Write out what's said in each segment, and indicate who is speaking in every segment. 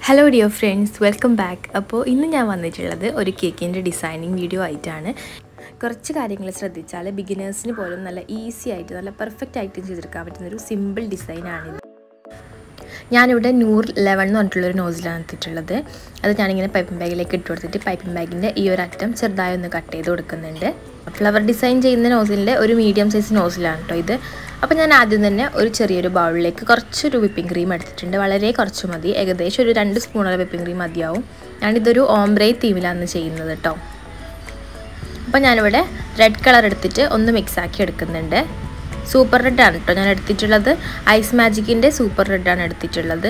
Speaker 1: hello dear friends welcome back അപ്പോൾ ഇന്ന് ഞാൻ വന്നിട്ടുള്ളത് ഒരു കേക്കിൻ്റെ ഡിസൈനിങ് വീഡിയോ ആയിട്ടാണ് കുറച്ച് കാര്യങ്ങൾ ശ്രദ്ധിച്ചാൽ ബിഗിനേഴ്സിന് പോലും നല്ല ഈസി ആയിട്ട് നല്ല പെർഫെക്റ്റ് ആയിട്ട് ചെയ്തെടുക്കാൻ പറ്റുന്ന ഒരു സിമ്പിൾ ഡിസൈനാണിത് ഞാനിവിടെ നൂർ ലെവൻ എന്ന് പറഞ്ഞിട്ടുള്ളൊരു നോസിലാണ് എത്തിയിട്ടുള്ളത് അത് ഞാനിങ്ങനെ പൈപ്പിംഗ് ബാഗിലേക്ക് ഇട്ട് കൊടുത്തിട്ട് പൈപ്പിംഗ് ബാഗിൻ്റെ ഈ ഒരു അറ്റം ചെറുതായി ഒന്ന് കട്ട് ചെയ്ത് കൊടുക്കുന്നുണ്ട് ഫ്ലവർ ഡിസൈൻ ചെയ്യുന്ന നോസിലിൻ്റെ ഒരു മീഡിയം സൈസ് നോസിലാണ് കേട്ടോ ഇത് അപ്പോൾ ഞാൻ ആദ്യം തന്നെ ഒരു ചെറിയൊരു ബൗളിലേക്ക് കുറച്ചൊരു വിപ്പിംഗ് ക്രീം എടുത്തിട്ടുണ്ട് വളരെ കുറച്ച് മതി ഏകദേശം ഒരു രണ്ട് സ്പൂണോളം വിപ്പിംഗ് ക്രീം മതിയാവും ഞാനിതൊരു ഓംബ്രേ തീമിലാണ് ചെയ്യുന്നത് കേട്ടോ അപ്പോൾ ഞാനിവിടെ റെഡ് കളർ എടുത്തിട്ട് ഒന്ന് മിക്സാക്കി എടുക്കുന്നുണ്ട് സൂപ്പർ റെഡ് ആണ് കേട്ടോ ഞാൻ എടുത്തിട്ടുള്ളത് ഐസ് മാജിക്കിൻ്റെ സൂപ്പർ റെഡ് ആണ് എടുത്തിട്ടുള്ളത്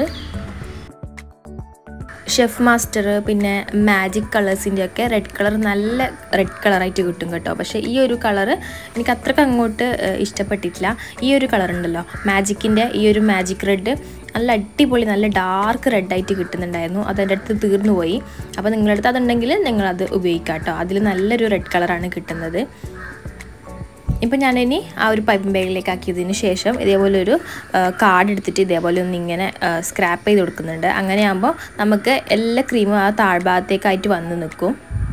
Speaker 1: ഷെഫ് മാസ്റ്റർ പിന്നെ മാജിക് കളേഴ്സിൻ്റെ ഒക്കെ റെഡ് കളർ നല്ല റെഡ് കളറായിട്ട് കിട്ടും കേട്ടോ പക്ഷേ ഈ ഒരു കളർ എനിക്ക് അത്രയ്ക്ക് അങ്ങോട്ട് ഇഷ്ടപ്പെട്ടിട്ടില്ല ഈ ഒരു കളർ ഉണ്ടല്ലോ മാജിക്കിൻ്റെ ഈ ഒരു മാജിക് റെഡ് നല്ല അടിപൊളി നല്ല ഡാർക്ക് റെഡായിട്ട് കിട്ടുന്നുണ്ടായിരുന്നു അത് എൻ്റെ അടുത്ത് തീർന്നു പോയി അപ്പോൾ നിങ്ങളുടെ അടുത്ത് അതുണ്ടെങ്കിൽ നിങ്ങളത് ഉപയോഗിക്കാം കേട്ടോ അതിൽ നല്ലൊരു റെഡ് കളറാണ് കിട്ടുന്നത് ഇപ്പം ഞാനിനി ആ ഒരു പൈപ്പിംഗ് ബാഗിലേക്ക് ആക്കിയതിന് ശേഷം ഇതേപോലെ ഒരു കാർഡ് എടുത്തിട്ട് ഇതേപോലെ ഒന്ന് ഇങ്ങനെ സ്ക്രാപ്പ് ചെയ്ത് കൊടുക്കുന്നുണ്ട് അങ്ങനെയാകുമ്പോൾ നമുക്ക് എല്ലാ ക്രീമും ആ താഴ്ഭാഗത്തേക്കായിട്ട് വന്ന് നിൽക്കും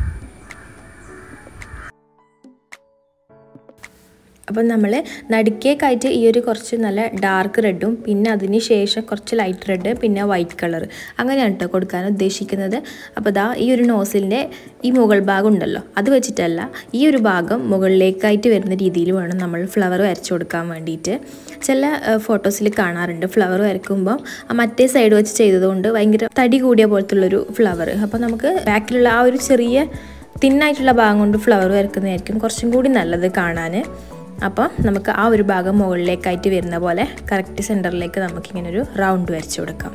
Speaker 1: അപ്പം നമ്മൾ നടുക്കേക്കായിട്ട് ഈ ഒരു കുറച്ച് നല്ല ഡാർക്ക് റെഡും പിന്നെ അതിന് ശേഷം കുറച്ച് ലൈറ്റ് റെഡ് പിന്നെ വൈറ്റ് കളർ അങ്ങനെയാണ് കേട്ടോ കൊടുക്കാൻ ഉദ്ദേശിക്കുന്നത് അപ്പോൾ ദാ ഈ ഒരു നോസിലിൻ്റെ ഈ മുകൾ ഭാഗം ഉണ്ടല്ലോ അത് വെച്ചിട്ടല്ല ഈ ഒരു ഭാഗം മുകളിലേക്കായിട്ട് വരുന്ന രീതിയിൽ വേണം നമ്മൾ ഫ്ലവർ വരച്ചു കൊടുക്കാൻ വേണ്ടിയിട്ട് ചില ഫോട്ടോസിൽ കാണാറുണ്ട് ഫ്ലവർ വരയ്ക്കുമ്പോൾ മറ്റേ സൈഡ് വെച്ച് ചെയ്തതുകൊണ്ട് ഭയങ്കര തടി കൂടിയ പോലത്തുള്ളൊരു ഫ്ലവർ അപ്പോൾ നമുക്ക് ബാക്കിലുള്ള ആ ഒരു ചെറിയ തിന്നായിട്ടുള്ള ഭാഗം കൊണ്ട് ഫ്ലവർ വരക്കുന്നതായിരിക്കും കുറച്ചും കൂടി നല്ലത് കാണാൻ അപ്പോൾ നമുക്ക് ആ ഒരു ഭാഗം മുകളിലേക്കായിട്ട് വരുന്ന പോലെ കറക്റ്റ് സെൻറ്ററിലേക്ക് നമുക്കിങ്ങനെ ഒരു റൗണ്ട് വരച്ചു കൊടുക്കാം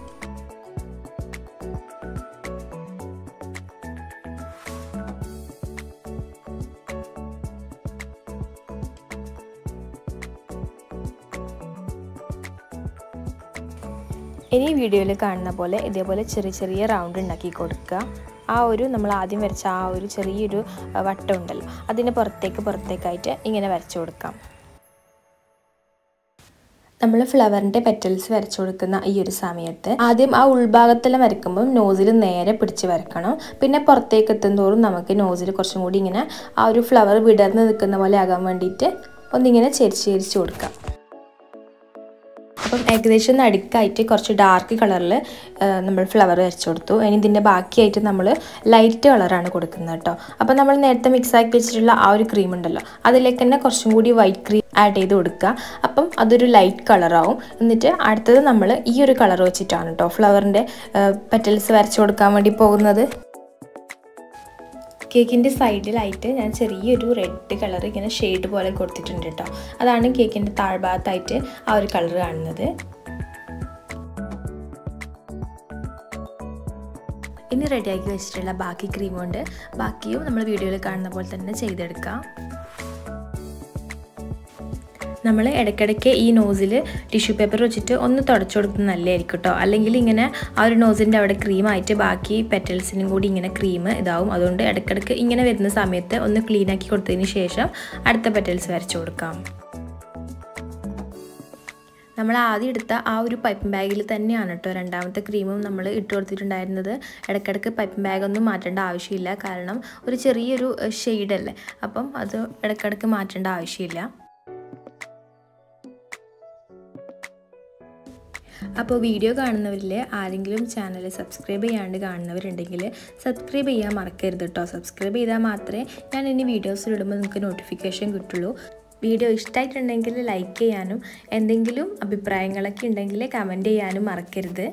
Speaker 1: ഇനി വീഡിയോയിൽ കാണുന്ന പോലെ ഇതേപോലെ ചെറിയ ചെറിയ റൗണ്ട് ഉണ്ടാക്കി കൊടുക്കുക ആ ഒരു നമ്മൾ ആദ്യം വരച്ച ആ ഒരു ചെറിയൊരു വട്ടം ഉണ്ടല്ലോ അതിന് പുറത്തേക്ക് പുറത്തേക്കായിട്ട് ഇങ്ങനെ വരച്ചു കൊടുക്കാം നമ്മൾ ഫ്ലവറിൻ്റെ പെറ്റൽസ് വരച്ചു കൊടുക്കുന്ന ഈ ഒരു സമയത്ത് ആദ്യം ആ ഉൾഭാഗത്തെല്ലാം വരയ്ക്കുമ്പോൾ നോസിൽ നേരെ പിടിച്ച് വരക്കണം പിന്നെ പുറത്തേക്ക് എത്തുന്തോറും നമുക്ക് നോസിൽ കുറച്ചും കൂടി ഇങ്ങനെ ആ ഒരു ഫ്ലവർ വിടർന്ന് നിൽക്കുന്ന പോലെ ആകാൻ വേണ്ടിയിട്ട് ഒന്നിങ്ങനെ ചെരിച്ച് ചെരിച്ച് കൊടുക്കാം അപ്പം ഏകദേശം നടുക്കായിട്ട് കുറച്ച് ഡാർക്ക് കളറിൽ നമ്മൾ ഫ്ലവർ വരച്ചു കൊടുത്തു ഇനി ഇതിൻ്റെ ബാക്കിയായിട്ട് നമ്മൾ ലൈറ്റ് കളറാണ് കൊടുക്കുന്നത് കേട്ടോ അപ്പം നമ്മൾ നേരത്തെ മിക്സ് ആക്കി വെച്ചിട്ടുള്ള ആ ഒരു ക്രീം ഉണ്ടല്ലോ അതിലേക്ക് തന്നെ കുറച്ചും കൂടി വൈറ്റ് ക്രീം ആഡ് ചെയ്ത് കൊടുക്കുക അപ്പം അതൊരു ലൈറ്റ് കളറാവും എന്നിട്ട് അടുത്തത് നമ്മൾ ഈ ഒരു കളർ വെച്ചിട്ടാണ് കേട്ടോ ഫ്ലവറിൻ്റെ പെറ്റൽസ് വരച്ചു കൊടുക്കാൻ വേണ്ടി പോകുന്നത് കേക്കിൻ്റെ സൈഡിലായിട്ട് ഞാൻ ചെറിയൊരു റെഡ് കളർ ഇങ്ങനെ ഷെയ്ഡ് പോലെ കൊടുത്തിട്ടുണ്ട് കേട്ടോ അതാണ് കേക്കിൻ്റെ താഴ്ഭാഗത്തായിട്ട് ആ ഒരു കളർ കാണുന്നത് ഇനി റെഡിയാക്കി വെച്ചിട്ടുള്ള ബാക്കി ക്രീം കൊണ്ട് ബാക്കിയും നമ്മൾ വീഡിയോയിൽ കാണുന്ന പോലെ തന്നെ ചെയ്തെടുക്കാം നമ്മൾ ഇടയ്ക്കിടയ്ക്ക് ഈ നോസിൽ ടിഷ്യൂ പേപ്പർ വെച്ചിട്ട് ഒന്ന് തുടച്ചു കൊടുക്കുന്നത് നല്ലതായിരിക്കും കേട്ടോ അല്ലെങ്കിൽ ഇങ്ങനെ ആ ഒരു നോസിൻ്റെ അവിടെ ക്രീമായിട്ട് ബാക്കി പെറ്റൽസിനും കൂടി ഇങ്ങനെ ക്രീം ഇതാവും അതുകൊണ്ട് ഇടയ്ക്കിടയ്ക്ക് ഇങ്ങനെ വരുന്ന സമയത്ത് ഒന്ന് ക്ലീൻ ആക്കി കൊടുത്തതിന് ശേഷം അടുത്ത പെറ്റൽസ് വരച്ചു കൊടുക്കാം നമ്മൾ ആദ്യം എടുത്ത ആ ഒരു പൈപ്പിംഗ് ബാഗിൽ തന്നെയാണ് കേട്ടോ രണ്ടാമത്തെ ക്രീമും നമ്മൾ ഇട്ട് കൊടുത്തിട്ടുണ്ടായിരുന്നത് ഇടയ്ക്കിടയ്ക്ക് പൈപ്പിംഗ് ബാഗൊന്നും മാറ്റേണ്ട ആവശ്യമില്ല കാരണം ഒരു ചെറിയൊരു ഷെയ്ഡല്ലേ അപ്പം അത് ഇടയ്ക്കിടയ്ക്ക് മാറ്റേണ്ട ആവശ്യമില്ല അപ്പോൾ വീഡിയോ കാണുന്നവരിൽ ആരെങ്കിലും ചാനൽ സബ്സ്ക്രൈബ് ചെയ്യാണ്ട് കാണുന്നവരുണ്ടെങ്കിൽ സബ്സ്ക്രൈബ് ചെയ്യാൻ മറക്കരുത് കേട്ടോ സബ്സ്ക്രൈബ് ചെയ്താൽ മാത്രമേ ഞാൻ ഇനി വീഡിയോസിൽ ഇടുമ്പോൾ നിങ്ങൾക്ക് നോട്ടിഫിക്കേഷൻ കിട്ടുള്ളൂ വീഡിയോ ഇഷ്ടമായിട്ടുണ്ടെങ്കിൽ ലൈക്ക് ചെയ്യാനും എന്തെങ്കിലും അഭിപ്രായങ്ങളൊക്കെ ഉണ്ടെങ്കിൽ കമൻറ്റ് ചെയ്യാനും മറക്കരുത്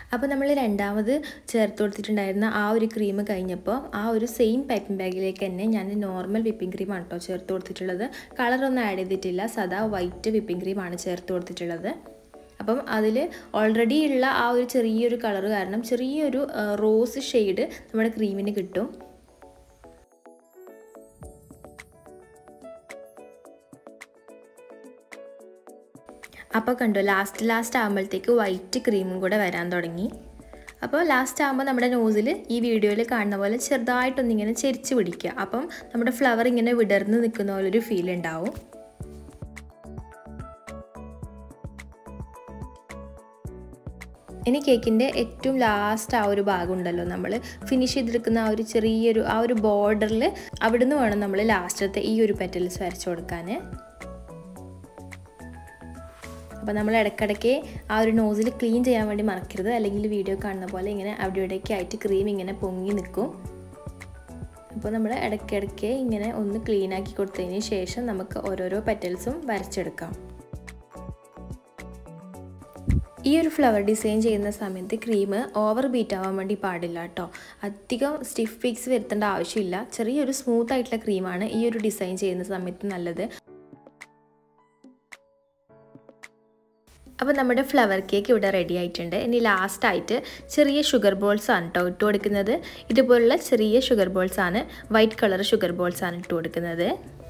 Speaker 1: അപ്പോൾ നമ്മൾ രണ്ടാമത് ചേർത്ത് കൊടുത്തിട്ടുണ്ടായിരുന്ന ആ ഒരു ക്രീം കഴിഞ്ഞപ്പോൾ ആ ഒരു സെയിം പൈപ്പിംഗ് ബാഗിലേക്ക് തന്നെ ഞാൻ നോർമൽ വിപ്പിംഗ് ക്രീമാണ് കേട്ടോ ചേർത്ത് കൊടുത്തിട്ടുള്ളത് കളറൊന്നും ആഡ് ചെയ്തിട്ടില്ല സദാ വൈറ്റ് വിപ്പിംഗ് ക്രീമാണ് ചേർത്ത് കൊടുത്തിട്ടുള്ളത് അപ്പം അതിൽ ഓൾറെഡി ഉള്ള ആ ഒരു ചെറിയൊരു കളർ കാരണം ചെറിയൊരു റോസ് ഷെയ്ഡ് നമ്മുടെ ക്രീമിന് കിട്ടും അപ്പോൾ കണ്ടോ ലാസ്റ്റ് ലാസ്റ്റ് ആകുമ്പോഴത്തേക്ക് വൈറ്റ് ക്രീമും കൂടെ വരാൻ തുടങ്ങി അപ്പോൾ ലാസ്റ്റ് ആകുമ്പോൾ നമ്മുടെ നോസിൽ ഈ വീഡിയോയിൽ കാണുന്ന പോലെ ചെറുതായിട്ടൊന്നിങ്ങനെ ചെരിച്ച് പിടിക്കുക അപ്പം നമ്മുടെ ഫ്ലവർ ഇങ്ങനെ വിടർന്ന് നിൽക്കുന്ന പോലൊരു ഫീൽ ഉണ്ടാവും ഇനി കേക്കിൻ്റെ ഏറ്റവും ലാസ്റ്റ് ആ ഒരു ഭാഗം ഉണ്ടല്ലോ നമ്മൾ ഫിനിഷ് ചെയ്തെടുക്കുന്ന ആ ഒരു ചെറിയൊരു ആ ഒരു ബോർഡറിൽ അവിടുന്ന് വേണം നമ്മൾ ലാസ്റ്റത്തെ ഈ ഒരു പെറ്റൽസ് വരച്ചു കൊടുക്കാൻ അപ്പോൾ നമ്മൾ ഇടയ്ക്കിടയ്ക്ക് ആ ഒരു നോസിൽ ക്ലീൻ ചെയ്യാൻ വേണ്ടി മറക്കരുത് അല്ലെങ്കിൽ വീഡിയോ കാണുന്ന പോലെ ഇങ്ങനെ അവിടെ ഇവിടെയൊക്കെ ആയിട്ട് ക്രീം ഇങ്ങനെ പൊങ്ങി നിൽക്കും അപ്പോൾ നമ്മൾ ഇടയ്ക്കിടയ്ക്ക് ഇങ്ങനെ ഒന്ന് ക്ലീൻ ആക്കി കൊടുത്തതിന് ശേഷം നമുക്ക് ഓരോരോ പെറ്റൽസും വരച്ചെടുക്കാം ഈ ഒരു ഫ്ലവർ ഡിസൈൻ ചെയ്യുന്ന സമയത്ത് ക്രീം ഓവർ ബീറ്റ് ആവാൻ വേണ്ടി പാടില്ല കേട്ടോ അധികം സ്റ്റിഫ് ഫിക്സ് വരുത്തേണ്ട ആവശ്യമില്ല ചെറിയൊരു സ്മൂത്ത് ആയിട്ടുള്ള ക്രീമാണ് ഈ ഒരു ഡിസൈൻ ചെയ്യുന്ന സമയത്ത് നല്ലത് അപ്പോൾ നമ്മുടെ ഫ്ലവർ കേക്ക് ഇവിടെ റെഡി ആയിട്ടുണ്ട് ഇനി ലാസ്റ്റായിട്ട് ചെറിയ ഷുഗർ ബോൾസ് ആണ് കേട്ടോ ഇട്ട് കൊടുക്കുന്നത് ഇതുപോലുള്ള ചെറിയ ഷുഗർ ബോൾസ് ആണ് വൈറ്റ് കളർ ഷുഗർ ബോൾസ് ആണ് ഇട്ട് കൊടുക്കുന്നത്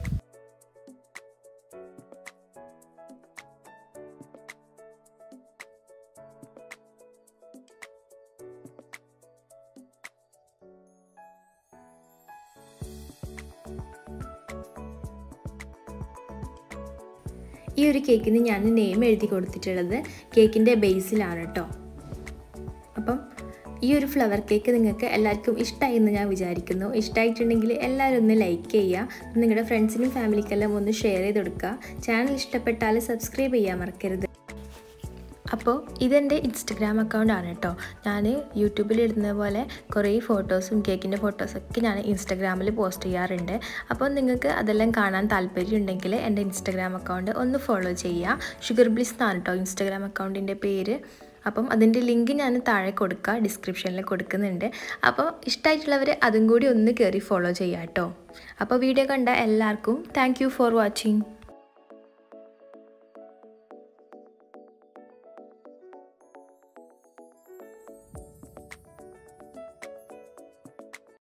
Speaker 1: ഈ ഒരു കേക്കിന് ഞാൻ നെയിം എഴുതി കൊടുത്തിട്ടുള്ളത് കേക്കിൻ്റെ ബേസിലാണ് കേട്ടോ അപ്പം ഈ ഒരു ഫ്ലവർ കേക്ക് നിങ്ങൾക്ക് എല്ലാവർക്കും ഇഷ്ടമായി എന്ന് ഞാൻ വിചാരിക്കുന്നു ഇഷ്ടമായിട്ടുണ്ടെങ്കിൽ എല്ലാവരും ഒന്ന് ലൈക്ക് ചെയ്യുക നിങ്ങളുടെ ഫ്രണ്ട്സിനും ഫാമിലിക്കെല്ലാം ഒന്ന് ഷെയർ ചെയ്ത് കൊടുക്കുക ചാനൽ ഇഷ്ടപ്പെട്ടാൽ സബ്സ്ക്രൈബ് ചെയ്യാൻ മറക്കരുത് അപ്പോൾ ഇതെൻ്റെ ഇൻസ്റ്റഗ്രാം അക്കൗണ്ടാണ് കേട്ടോ ഞാൻ യൂട്യൂബിൽ ഇടുന്ന പോലെ കുറേ ഫോട്ടോസും കേക്കിൻ്റെ ഫോട്ടോസൊക്കെ ഞാൻ ഇൻസ്റ്റഗ്രാമിൽ പോസ്റ്റ് ചെയ്യാറുണ്ട് അപ്പോൾ നിങ്ങൾക്ക് അതെല്ലാം കാണാൻ താല്പര്യമുണ്ടെങ്കിൽ എൻ്റെ ഇൻസ്റ്റഗ്രാം അക്കൗണ്ട് ഒന്ന് ഫോളോ ചെയ്യുക ഷുഗർ ബ്ലിസ് എന്നാണ് കേട്ടോ ഇൻസ്റ്റഗ്രാം അക്കൗണ്ടിൻ്റെ പേര് അപ്പം അതിൻ്റെ ലിങ്ക് ഞാൻ താഴെ കൊടുക്കുക ഡിസ്ക്രിപ്ഷനിൽ കൊടുക്കുന്നുണ്ട് അപ്പോൾ ഇഷ്ടമായിട്ടുള്ളവർ അതും കൂടി ഒന്ന് കയറി ഫോളോ ചെയ്യാം കേട്ടോ അപ്പോൾ വീഡിയോ കണ്ട എല്ലാവർക്കും താങ്ക് ഫോർ വാച്ചിങ്